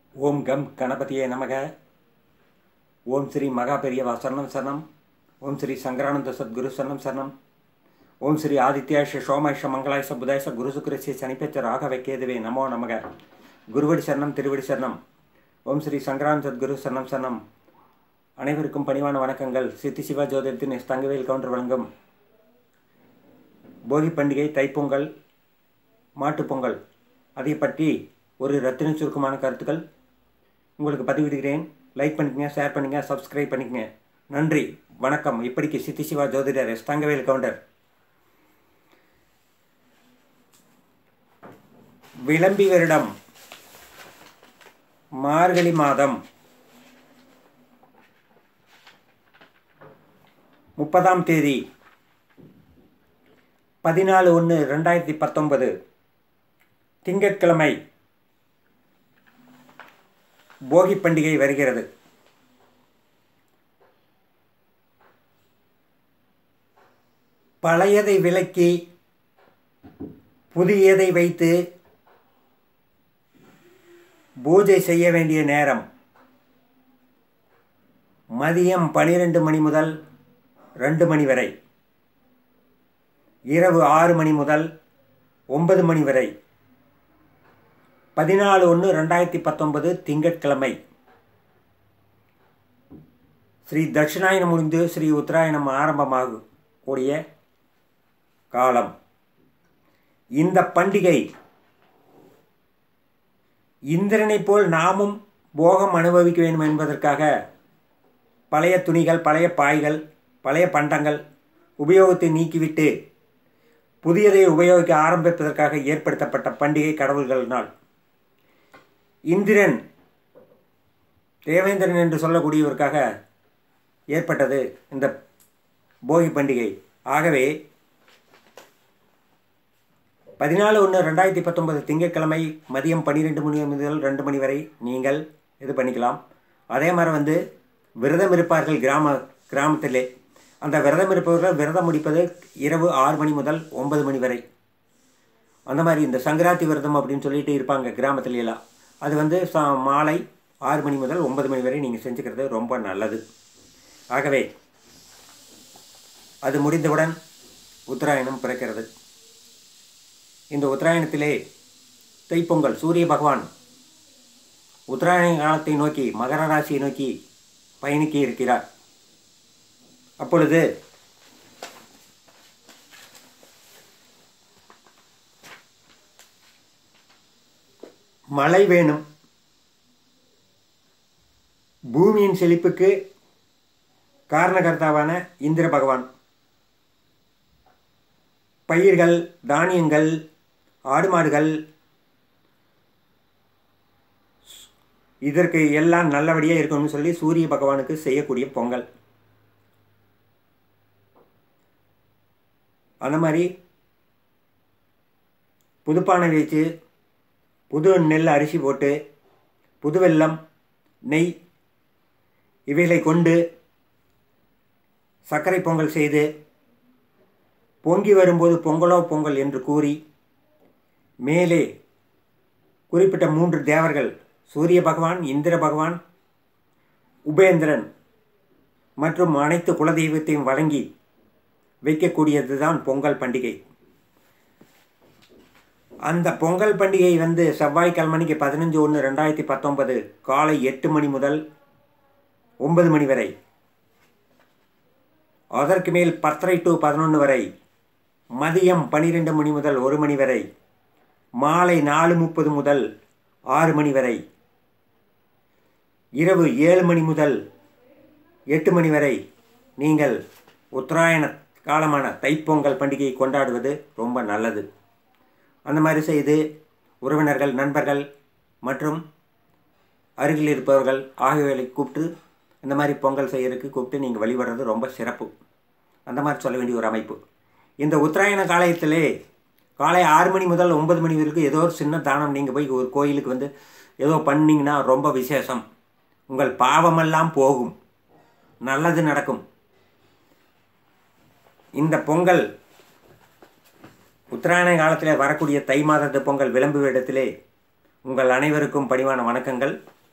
ஓம் come கணபதியே நமக ஓம் ஸ்ரீ மகா பெரியவா சரணம் சரணம் ஓம் ஸ்ரீ சங்கரானந்த சத்குரு சரணம் சரணம் ஓம் ஸ்ரீ ஆதித்யாஷ சோமேஷ மங்களாயச புதாயச குரு சுக்கரசி சனிப்பெச்ச ராகவ கேதுவே நமோ நமக குருவடி சரணம் திருவடி சரணம் ஓம் ஸ்ரீ சங்கரானந்த சத்குரு சரணம் சரணம் அனைவருக்கும் பணிவான வணக்கங்கள் சித்தி சிவா ஜோதிடத்தின் எஸ் தங்கவேல் கவுண்டர் வழங்கும் போகி பண்டிகை தைப்பொங்கல் மாட்டுப்பொங்கல் அதை பற்றி ஒரு ரத்தின சுருக்கமான கருத்துக்கள் உங்களுக்கு பதிவிடுகிறேன் லைக் பண்ணிக்கங்க ஷேர் பண்ணுங்கள் சப்ஸ்கிரைப் பண்ணிக்கங்க நன்றி வணக்கம் இப்படிக்கு சித்தி சிவா ஜோதிடர் எஸ் தங்கவேல் கவுண்டர் விளம்பி வருடம் மார்கழி மாதம் முப்பதாம் தேதி பதினாலு ஒன்று ரெண்டாயிரத்தி பத்தொன்பது திங்கட்கிழமை போகி பண்டிகை வருகிறது பழையதை விலக்கி புதியதை வைத்து பூஜை செய்ய வேண்டிய நேரம் மதியம் பனிரெண்டு மணி முதல் ரெண்டு மணி வரை இரவு ஆறு மணி முதல் ஒன்பது மணி வரை பதினாலு ஒன்று ரெண்டாயிரத்தி பத்தொன்பது திங்கட்கிழமை ஸ்ரீ தட்சிணாயனம் முடிந்து ஸ்ரீ உத்தராயணம் ஆரம்பமாக கூடிய காலம் இந்த பண்டிகை இந்திரனைப் போல் நாமும் போகம் அனுபவிக்க வேண்டும் என்பதற்காக பழைய துணிகள் பழைய பாய்கள் பழைய பண்டங்கள் உபயோகத்தை நீக்கிவிட்டு புதியதை உபயோகிக்க ஆரம்பிப்பதற்காக ஏற்படுத்தப்பட்ட பண்டிகை கடவுள்கள் நாள் இந்திரன் தேவேந்திரன் என்று சொல்லக்கூடியவருக்காக ஏற்பட்டது இந்த போகி பண்டிகை ஆகவே பதினாலு ஒன்று ரெண்டாயிரத்தி பத்தொன்பது திங்கட்கிழமை மதியம் பன்னிரெண்டு மணி முதல் ரெண்டு மணி வரை நீங்கள் இது பண்ணிக்கலாம் அதே மாதிரி வந்து விரதம் இருப்பார்கள் கிராம கிராமத்திலே அந்த விரதம் இருப்பவர்கள் விரதம் முடிப்பது இரவு ஆறு மணி முதல் ஒன்பது மணி வரை அந்த மாதிரி இந்த சங்கராந்தி விரதம் அப்படின்னு சொல்லிட்டு இருப்பாங்க கிராமத்துல எல்லாம் அது வந்து சா மாலை ஆறு மணி முதல் ஒன்பது மணி வரை நீங்கள் செஞ்சுக்கிறது ரொம்ப நல்லது ஆகவே அது முடிந்தவுடன் உத்தராயணம் பிறக்கிறது இந்த உத்தராயணத்திலே தைப்பொங்கல் சூரிய பகவான் உத்தராயண காலத்தை நோக்கி மகர ராசியை நோக்கி பயணிக்க இருக்கிறார் அப்பொழுது மழை வேணும் பூமியின் செழிப்புக்கு காரணகர்த்தாவான இந்திர பகவான் பயிர்கள் தானியங்கள் ஆடு மாடுகள் இதற்கு எல்லாம் நல்லபடியாக இருக்கணும்னு சொல்லி சூரிய பகவானுக்கு செய்யக்கூடிய பொங்கல் அந்த மாதிரி புதுப்பானை வச்சு புது நெல் அரிசி போட்டு புது வெல்லம் நெய் இவைகளை கொண்டு சர்க்கரை பொங்கல் செய்து பொங்கி வரும்போது பொங்கலோ பொங்கல் என்று கூறி மேலே குறிப்பிட்ட மூன்று தேவர்கள் சூரிய பகவான் இந்திர பகவான் உபேந்திரன் மற்றும் அனைத்து குலதெய்வத்தையும் வழங்கி வைக்கக்கூடியது தான் பொங்கல் பண்டிகை அந்த பொங்கல் பண்டிகை வந்து செவ்வாய்க்கிழமைக்கு பதினஞ்சு ஒன்று ரெண்டாயிரத்தி பத்தொன்பது காலை எட்டு மணி முதல் ஒன்பது மணி வரை அதற்கு மேல் பத்தரை டு பதினொன்று வரை மதியம் பனிரெண்டு மணி முதல் ஒரு மணி வரை மாலை நாலு முப்பது முதல் ஆறு மணி வரை இரவு ஏழு மணி முதல் எட்டு மணி வரை நீங்கள் உத்தராயண காலமான தைப்பொங்கல் பண்டிகையை கொண்டாடுவது ரொம்ப நல்லது அந்த மாதிரி செய்து உறவினர்கள் நண்பர்கள் மற்றும் அருகில் இருப்பவர்கள் ஆகியவர்களை கூப்பிட்டு இந்த மாதிரி பொங்கல் செய்யறதுக்கு கூப்பிட்டு நீங்கள் வழிபடுறது ரொம்ப சிறப்பு அந்த மாதிரி சொல்ல வேண்டிய ஒரு அமைப்பு இந்த உத்தராயண காலத்திலே காலை ஆறு மணி முதல் ஒன்பது மணி வரைக்கும் ஏதோ ஒரு சின்ன தானம் நீங்கள் போய் ஒரு கோயிலுக்கு வந்து ஏதோ பண்ணிங்கன்னா ரொம்ப விசேஷம் உங்கள் பாவமெல்லாம் போகும் நல்லது நடக்கும் இந்த பொங்கல் உத்தராயண காலத்தில் வரக்கூடிய தை மாதத்து பொங்கல் விளம்பு இடத்திலே உங்கள் அனைவருக்கும் பணிவான வணக்கங்கள்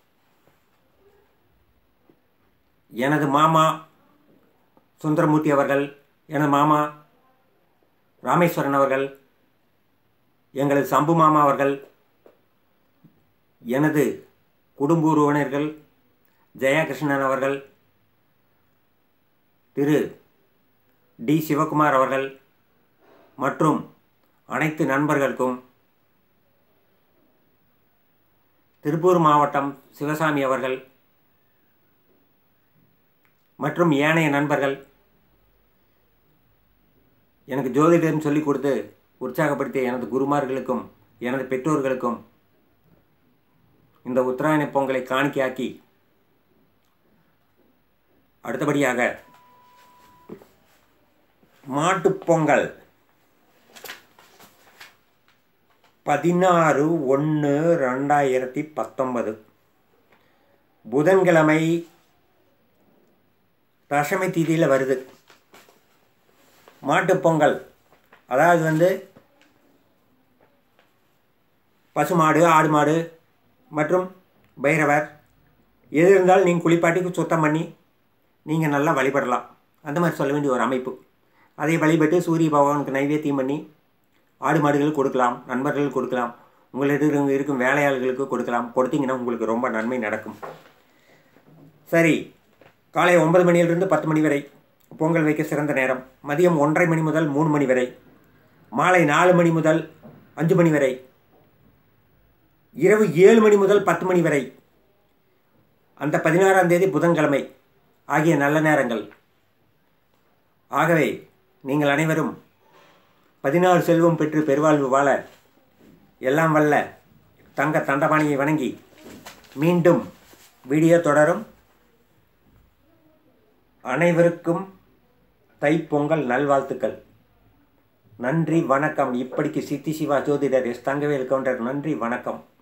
எனது மாமா சுந்தரமூர்த்தி அவர்கள் எனது மாமா ராமேஸ்வரன் அவர்கள் எங்களது சம்பு மாமா அவர்கள் எனது குடும்ப உறவினர்கள் ஜெயகிருஷ்ணன் அவர்கள் திரு டி சிவகுமார் அவர்கள் மற்றும் அனைத்து நண்பர்களுக்கும் திருப்பூர் மாவட்டம் சிவசாமி அவர்கள் மற்றும் ஏனைய நண்பர்கள் எனக்கு ஜோதிடம் சொல்லிக் கொடுத்து உற்சாகப்படுத்திய எனது குருமார்களுக்கும் எனது பெற்றோர்களுக்கும் இந்த உத்தராயண பொங்கலை காணிக்கையாக்கி அடுத்தபடியாக மாட்டுப் பொங்கல் பதினாறு ஒன்று ரெண்டாயிரத்தி பத்தொன்பது புதன்கிழமை தசமி தீதியில் வருது மாட்டுப் பொங்கல் அதாவது வந்து பசுமாடு ஆடு மாடு மற்றும் பைரவர் எது இருந்தாலும் நீங்கள் குளிப்பாட்டி சுத்தம் பண்ணி நீங்கள் நல்லா வழிபடலாம் அந்த மாதிரி சொல்ல வேண்டிய ஒரு அமைப்பு அதை வழிபட்டு சூரிய பகவானுக்கு நைவேத்தியம் பண்ணி ஆடு மாடுகள் கொடுக்கலாம் நண்பர்கள் கொடுக்கலாம் உங்களிடம் இருக்கும் வேலையாளர்களுக்கு கொடுக்கலாம் கொடுத்தீங்கன்னா உங்களுக்கு ரொம்ப நன்மை நடக்கும் சரி காலை ஒன்பது மணியிலிருந்து பத்து மணி வரை பொங்கல் வைக்க சிறந்த நேரம் மதியம் ஒன்றரை மணி முதல் மூணு மணி வரை மாலை நாலு மணி முதல் அஞ்சு மணி வரை இரவு ஏழு மணி முதல் பத்து மணி வரை அந்த பதினாறாம் தேதி புதன்கிழமை ஆகிய நல்ல நேரங்கள் ஆகவே நீங்கள் அனைவரும் பதினாறு செல்வம் பெற்று பெருவாழ்வு வாழ எல்லாம் வல்ல தங்க தண்டபாணியை வணங்கி மீண்டும் வீடியோ தொடரும் அனைவருக்கும் தைப்பொங்கல் நல்வாழ்த்துக்கள் நன்றி வணக்கம் இப்படிக்கு சித்தி சிவா ஜோதிடர் எஸ் தங்கவேல் கவுண்டர் நன்றி வணக்கம்